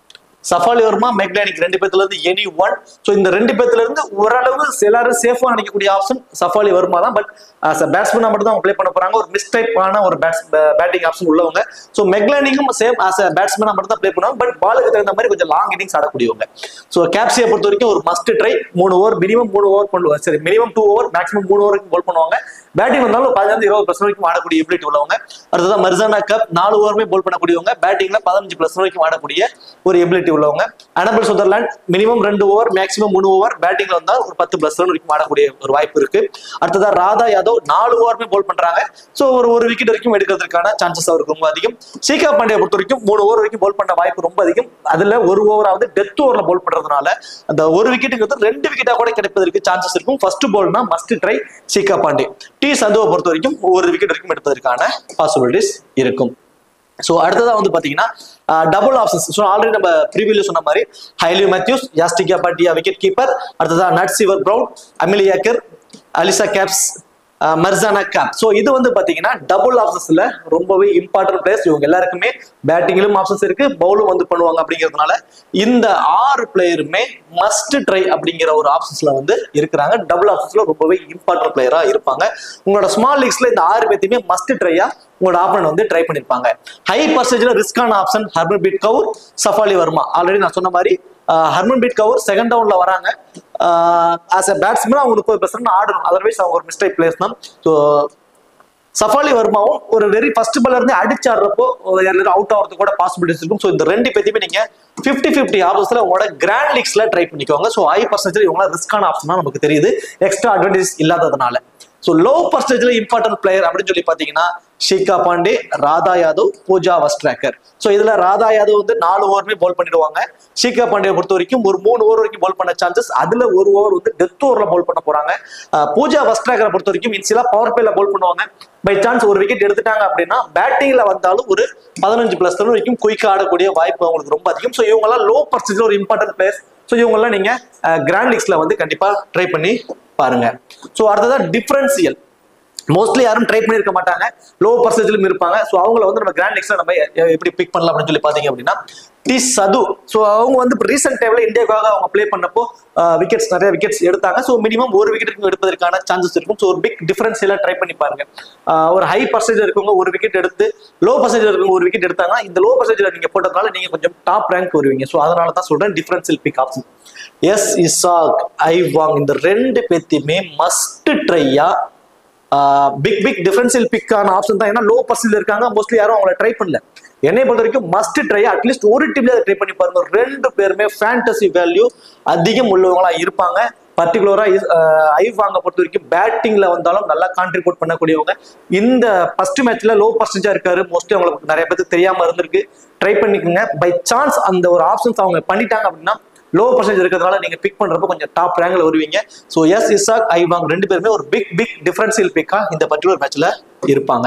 சஃபாலி வர்மா மெக்டானிக் ரெண்டு பேத்துல இருந்து எனி ஒன் ஸோ இந்த ரெண்டு பேத்துல இருந்து ஓரளவு எல்லாரும் சேஃபா நினைக்கக்கூடிய ஆப்ஷன் சஃபாலி வர்மா தான் பட் பேட்ஸ்மேனா மட்டும் தான் அவங்க ப்ளே பண்ண போறாங்க ஒரு மிஸ்டைப்பான ஒரு பேட்ஸ் பேட்டிங் ஆப்ஷன் உள்ளவங்க ஸோ மெக்லானிக்கும் சேம் ஆஸ் அ பேட்ஸ்மேனா மட்டும் தான் ப்ளே பண்ணுவாங்க பட் பாலுக்கு தகுந்த மாதிரி கொஞ்சம் லாங் இன்னிங்ஸ் ஆடக்கூடியவங்க ஸோ கேப்சியை பொறுத்த வரைக்கும் ஒரு மஸ்ட் ட்ரை மூணு ஓவர் மினிமம் மூணு ஓவர் பண்ணுவாங்க சரி மினிமம் டூ ஓவர் மேக்ஸிமம் மூணு ஓவருக்கு பால் பண்ணுவாங்க பேட்டிங் வந்தாலும் பதினஞ்சு இருபது பிளஸ் வரைக்கும் ஆடக்கூடிய எபிலிட்டி உள்ளவங்க அடுத்ததான் மர்சானா கப் நாலு ஓவருமே போல் பண்ணக்கூடியவங்க பேட்டிங்ல பதினஞ்சு பிளஸ் வரைக்கும் ஆடக்கூடிய ஒரு எபிலிட்டி உள்ளவங்க அனபல் சுதர்லாண்ட் மினிமம் ரெண்டு ஓவர் மேக்ஸிமம் மூணு ஓவர் பேட்டிங்ல வந்தா ஒரு பத்து பிளஸ் ரன் வரைக்கும் ஆடக்கூடிய ஒரு வாய்ப்பு இருக்கு அடுத்ததா ராதா யாதவ் நாலு ஓவருமே போல் பண்றாங்க சோ ஒரு ஒரு விக்கெட் வரைக்கும் எடுக்கிறதுக்கான சான்சஸ் அவருக்கு ரொம்ப அதிகம் சீகா பாண்டியை பொறுத்த வரைக்கும் மூணு ஓவர் வரைக்கும் போல் பண்ண வாய்ப்பு ரொம்ப அதிகம் அதுல ஒரு ஓவராவது டெத் ஓவர்ல போல் பண்றதுனால அந்த ஒரு விக்கெட்டுங்கிறது ரெண்டு விக்கெட்டா கூட கிடைப்பதற்கு சான்சஸ் இருக்கும் ஃபர்ஸ்ட் பால்னா மஸ்ட் ட்ரை சீகா பாண்டே டி சந்துவை பொறுத்த வரைக்கும் ஒரு விக்கெட் வரைக்கும் எடுப்பதற்கான பாசிபிலிட்டிஸ் இருக்கும் ஸோ அடுத்ததா வந்து பாத்தீங்கன்னா டபுள் ஆப்ஷன்ஸ் ஸோ ஆல்ரெடி நம்ம ப்ரீவியூல சொன்ன மாதிரி Hayley Matthews Yastika Bhatia wicket keeper அடுத்ததா Nat Sciver Brown Amelia Kerr Alice Capsey Marizanne Kapp so இது வந்து பாத்தீங்கன்னா டபுள் ஆப்ஷன்ஸ்ல ரொம்பவே இம்பார்ட்டன்ட் பிளேயர்ஸ் இவங்க எல்லாருக்குமே பேட்டிங்லயும் ஆப்ஷன்ஸ் இருக்கு பவுலும் வந்து பண்ணுவாங்க அப்படிங்கிறதுனால இந்த ஆறு பிளேயருமே மஸ்ட் ட்ரை அப்படிங்கிற ஒரு ஆப்ஷன்ஸ்ல வந்து இருக்கிறாங்க டபுள் ஆப்ஷன்ஸ்ல ரொம்பவே இம்பார்ட்டன்ட் பிளேயரா இருப்பாங்க உங்களோட ஸ்மால் லீக்ஸ்ல இந்த ஆறு பேத்தையுமே மஸ்ட் ட்ரையா உங்களோட ஆப்பனன் வந்து ட்ரை பண்ணிருப்பாங்க ஹை பர்சன்டேஜ்ல ரிஸ்கான ஆப்ஷன் ஹர்மன்பீட் கவுர் சஃபாலி வர்மா ஆல்ரெடி நான் சொன்ன மாதிரி ஹர்மன்பீட் கவுர் செகண்ட் டவுன்ல வராங்க ஆஸ் அ பேட்ஸ்மேன் அவங்க முப்பது பெர்சன்ட் ஆடணும் அதர்வைஸ் அவங்க ஒரு மிஸ்டேக் பிளேஸ் தான் ஸோ சஃபாலி வர்மாவும் ஒரு வெரி ஃபர்ஸ்ட் பால்ல இருந்து அடிச்சாடுறப்போ யாரும் அவுட் ஆகிறதுக்கு கூட பாசிபிலிட்டிஸ் இருக்கும் ஸோ இந்த ரெண்டு பேத்தையுமே நீங்க ஃபிஃப்டி ஃபிஃப்டி ஆப்ஷன்ஸ்ல உங்களோட கிராண்ட் லீக்ஸ்ல ட்ரை பண்ணிக்கோங்க ஸோ ஹை பர்சன்டேஜ் இவங்கள ரிஸ்கான ஆப்ஷன் தான் நமக்கு தெரியுது எக்ஸ்ட்ரா அட்வான்டேஜ் இல்லாததுனால ஸோ லோ பர்சன்டேஜ்ல இம்பார்ட்டன்ட் பிளேயர் அப்படின்னு சொல்லி பாத்தீங்கன்னா ஷிகா பாண்டே ராதா யாதவ் பூஜா வஸ்ட்ராக்கர் ஸோ இதுல ராதா யாதவ் வந்து நாலு ஓவருமே பால் பண்ணிடுவாங்க ஷிகா பாண்டியை பொறுத்த வரைக்கும் ஒரு மூணு ஓவர் வரைக்கும் பால் பண்ண சான்சஸ் அதுல ஒரு ஓவர் வந்து டெத் ஓவர்ல பால் பண்ண போறாங்க அஹ் பூஜா வஸ்ட்ராக்கரை பொறுத்த வரைக்கும் இன்சிலா பவர் பிளேல பால் பண்ணுவாங்க பை சான்ஸ் ஒரு விக்கெட் எடுத்துட்டாங்க அப்படின்னா பேட்டிங்ல வந்தாலும் ஒரு பதினஞ்சு பிளஸ் ரன் வரைக்கும் குயிக்கா ஆடக்கூடிய வாய்ப்பு அவங்களுக்கு ரொம்ப அதிகம் ஸோ இவங்கெல்லாம் லோ பர்சன்டேஜ் ஒரு இம்பார்ட்டன்ட் பிளேயர்ஸ் ஸோ இவங்கெல்லாம் நீங்க கிராண்ட் லீக்ஸ்ல வந்து கண்டிப்பா ட்ரை பண்ணி பாருங்க ஸோ அடுத்ததா டிஃபரன்சியல் மோஸ்ட்லி யாரும் ட்ரை பண்ணியிருக்க மாட்டாங்க லோ பர்சன்டேஜ்லும் இருப்பாங்க ஸோ அவங்கள வந்து நம்ம கிராண்ட் லீக்ஸ்ல நம்ம எ- எப்படி பிக் பண்ணலாம் அப்படின்னு சொல்லி பாத்தீங்க அப்படின்னா டி சது ஸோ அவங்க வந்து இப்போ ரீசெண்ட் டைம்ல இந்தியாவுக்காக அவங்க ப்ளே பண்ணப்போ விக்கெட்ஸ் நிறைய விக்கெட்ஸ் எடுத்தாங்க ஸோ மினிமம் ஒரு விக்கெட் எடுப்பதற்கான சான்சஸ் இருக்கும் ஸோ ஒரு பிக் டிஃபரன்ஸ் எல்லாம் ட்ரை பண்ணி பாருங்க ஆஹ் ஒரு ஹை பர்சன்டேஜ் இருக்கவங்க ஒரு விக்கெட் எடுத்து லோ பர்சன்டேஜ் இருக்கவங்க ஒரு விக்கெட் எடுத்தாங்கன்னா இந்த லோ பர்சன்டேஜ் நீங்க போட்டதுனால நீங்க கொஞ்சம் டாப் ரேங்க் வருவீங்க ஸோ அதனால தான் சொல்றேன் differential pick option S Ishaque I Wong இந்த ரெண்டு பேத்தையுமே மஸ்ட் ட்ரையா பிக் பிக் டிஃபரன்சியல் பிக்கான ஆப்ஷன் தான் ஏன்னா லோ பர்சன்ட் இருக்காங்க மோஸ்ட்லி யாரும் அவங்கள ட்ரை பண்ணல என்னை பொறுத்த வரைக்கும் மஸ்ட் ட்ரை அட்லீஸ்ட் ஒரு டீம்ல ட்ரை பண்ணி பாருங்க ரெண்டு பேருமே ஃபேண்டசி வேல்யூ அதிகம் உள்ளவங்களா இருப்பாங்க பர்டிகுலரா ஐ வாங்க பொறுத்த வரைக்கும் பேட்டிங்ல வந்தாலும் நல்லா கான்ட்ரிபியூட் பண்ணக்கூடியவங்க இந்த ஃபர்ஸ்ட் மேட்ச்ல லோ பர்சன்டேஜா இருக்காரு மோஸ்ட்லி அவங்களுக்கு நிறைய பேருக்கு தெரியாம இருந்திருக்கு ட்ரை பண்ணிக்கோங்க பை சான்ஸ் அந்த ஒரு ஆப்ஷன்ஸ் அவங்க பண்ணிட்டாங்க அப்படின்னா லோ பர்சன்டேஜ் இருக்கிறதுனால நீங்க பிக் பண்றப்ப கொஞ்சம் டாப் ரேங்க்ல வருவீங்க ஸோ எஸ் இசாக் ஐவாங் ரெண்டு பேருமே ஒரு பிக் பிக் டிஃபரன்சியல் பிக்கா இந்த பர்டிகுலர் மேட்ச்ல இருப்பாங்க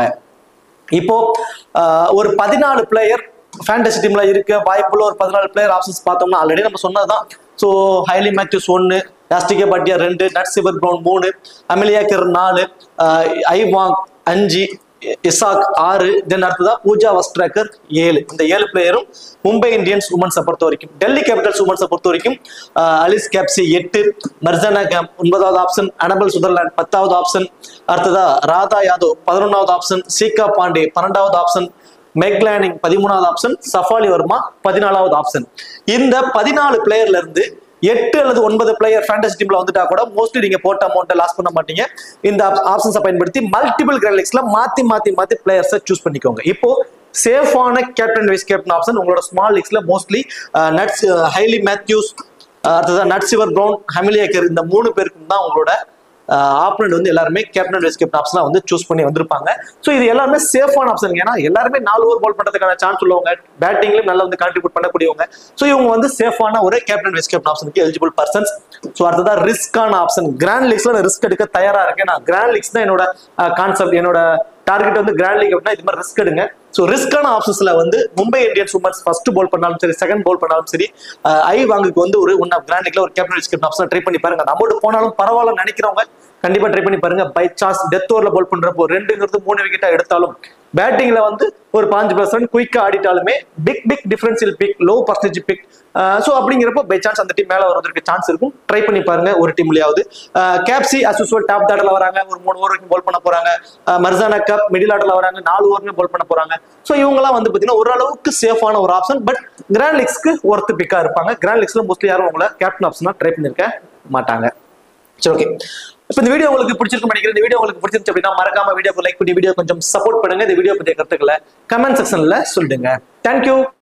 இப்போ ஆஹ், ஒரு பதினாலு பிளேயர் ஃபேண்டசி டீம்ல இருக்க வாய்ப்புள்ள ஒரு பதினாலு பிளேயர் ஆப்ஷன்ஸ் பார்த்தோம்னா ஆல்ரெடி நம்ம சொன்னதுதான் ஸோ ஹைலி மேத்யூஸ் ஒன்று யாஸ்டிகே பட்டியா ரெண்டு நட்சிவர் ப்ரௌன் மூணு அமிலியா கிர் நாலு ஆஹ், ஐவாங் அஞ்சு இசாக் ஆறு தென் அடுத்ததா பூஜா வஸ்ட்ரேக்கர் ஏழு இந்த ஏழு பிளேயரும் மும்பை இந்தியன்ஸ் உமன்ஸை பொறுத்த வரைக்கும் டெல்லி கேபிட்டல்ஸ் உமன்ஸை பொறுத்த வரைக்கும் ஆஹ், அலிஸ் கேப்சி எட்டு மர்ஜானா கேம் ஒன்பதாவது ஆப்ஷன் அனபல் சுதர்லாண்ட் பத்தாவது ஆப்ஷன் அடுத்ததா ராதா யாதவ் பதினொன்றாவது ஆப்ஷன் சீகா பாண்டே பன்னெண்டாவது ஆப்ஷன் மெக்லானிங் பதிமூணாவது ஆப்ஷன் சஃபாலி வர்மா பதினாலாவது ஆப்ஷன் இந்த பதினாலு பிளேயர்ல இருந்து எட்டு அல்லது ஒன்பது பிளேயர் ஃபேண்டசி டீம்ல வந்துட்டா கூட மோஸ்ட்லி நீங்க போட்ட அமௌண்ட்டை லாஸ் பண்ண மாட்டீங்க இந்த ஆப்ஷன்ஸை பயன்படுத்தி மல்டிபிள் கிராலிக்ஸ்ல மாத்தி மாத்தி மாத்தி பிளேயர்ஸை சூஸ் பண்ணிக்கோங்க இப்போ சேஃபான கேப்டன் வைஸ் கேப்டன் ஆப்ஷன் உங்களோட ஸ்மால் லீக்ஸ்ல மோஸ்ட்லி நட்ஸ் ஹைலி மேத்யூஸ் அடுத்ததான் நட்சிவர் ப்ரௌன் ஹமிலியக்கர் இந்த மூணு பேருக்கும் தான் உங்களோட ஆப்பனண்ட் வந்து எல்லாருமே கேப்டன் வைஸ் கேப்டன் ஆப்ஷனா வந்து சூஸ் பண்ணி வந்திருப்பாங்க ஸோ இது எல்லாருமே சேஃபான ஆப்ஷன் ஏன்னா எல்லாருமே நாலு ஓவர் பால் பண்றதுக்கான சான்ஸ் உள்ளவங்க பேட்டிங்லயும் நல்லா வந்து கான்ட்ரிபியூட் பண்ணக்கூடியவங்க ஸோ இவங்க வந்து சேஃபான ஒரு கேப்டன் வைஸ் கேப்டன் ஆப்ஷனுக்கு எலிஜிபிள் பர்சன்ஸ் ஸோ அடுத்ததா ரிஸ்கான ஆப்ஷன் கிராண்ட் லீக்ஸ்ல நான் ரிஸ்க் எடுக்க தயாரா இருக்கேன் நான் கிராண்ட் லீக்ஸ் தான் என்னோட கான்செப்ட் என்னோட டார்கெட் வந்து கிராண்ட் லீக் அப்படின்னா இது மாதிரி ரிஸ்க் எடுங்க ஸோ ரிஸ்கான ஆப்ஷன்ஸ்ல வந்து Mumbai Indians women's first ball பண்ணாலும் சரி செகண்ட் பால் பண்ணாலும் சரி அஹ், ஐ வாங்குக்கு வந்து ஒரு ஒன் ஆஃப் கிராண்ட் லீக்ல ஒரு captain vice captain option try பண்ணி பாருங்க அந்த அமௌண்ட் போனாலும் பரவாயில்ல நினைக்கிறவங்க கண்டிப்பா ட்ரை பண்ணி பாருங்க பை சான்ஸ் டெத் ஓவர்ல பால் பண்றப்போ ரெண்டுங்கிறது மூணு விக்கெட்டா எடுத்தாலும் பேட்டிங்ல வந்து ஒரு பாஞ்சு பர்சன்ட் குயிக்கா ஆடிட்டாலுமே pick pick differential pick low percentage pick so அப்படிங்கிறப்போ பை சான்ஸ் அந்த டீம் மேல வரதுக்கு சான்ஸ் இருக்கும் ட்ரை பண்ணி பாருங்க ஒரு டீம்லயாவது கேப்சி அஸ் யூஸ்வல் டாப் தாட்டில் வராங்க ஒரு மூணு ஓவர் வரைக்கும் பால் பண்ண போறாங்க அஹ், மர்சானா கப் மிடில் ஆட்டில் வராங்க நாலு ஓவருமே பால் பண்ண போறாங்க ஸோ இவங்கலாம் வந்து பார்த்தீங்கன்னா ஓரளவுக்கு சேஃபான ஒரு ஆப்ஷன் பட் கிராண்ட் லீக்ஸ்க்கு ஒர்த்து பிக்கா இருப்பாங்க கிராண்ட் லீக்ஸ்ல மோஸ்ட்லி யாரும் உங்களை கேப்டன் ஆப்ஷனா ட்ரை பண்ணிருக்க மாட்டாங்க சரி ஓகே இப்போ இந்த வீடியோ உங்களுக்கு பிடிச்சிருக்கும் நினைக்கிறேன் இந்த வீடியோ உங்களுக்கு பிடிச்சிருச்சு அப்படின்னா மறக்காம வீடியோக்கு லைக் பண்ணி வீடியோ கொஞ்சம் சப்போர்ட் பண்ணுங்க இந்த வீடியோ பற்றிய கருத்துக்களை கமெண்ட் செக்ஷன்ல சொல்லுங்க தேங்க்யூ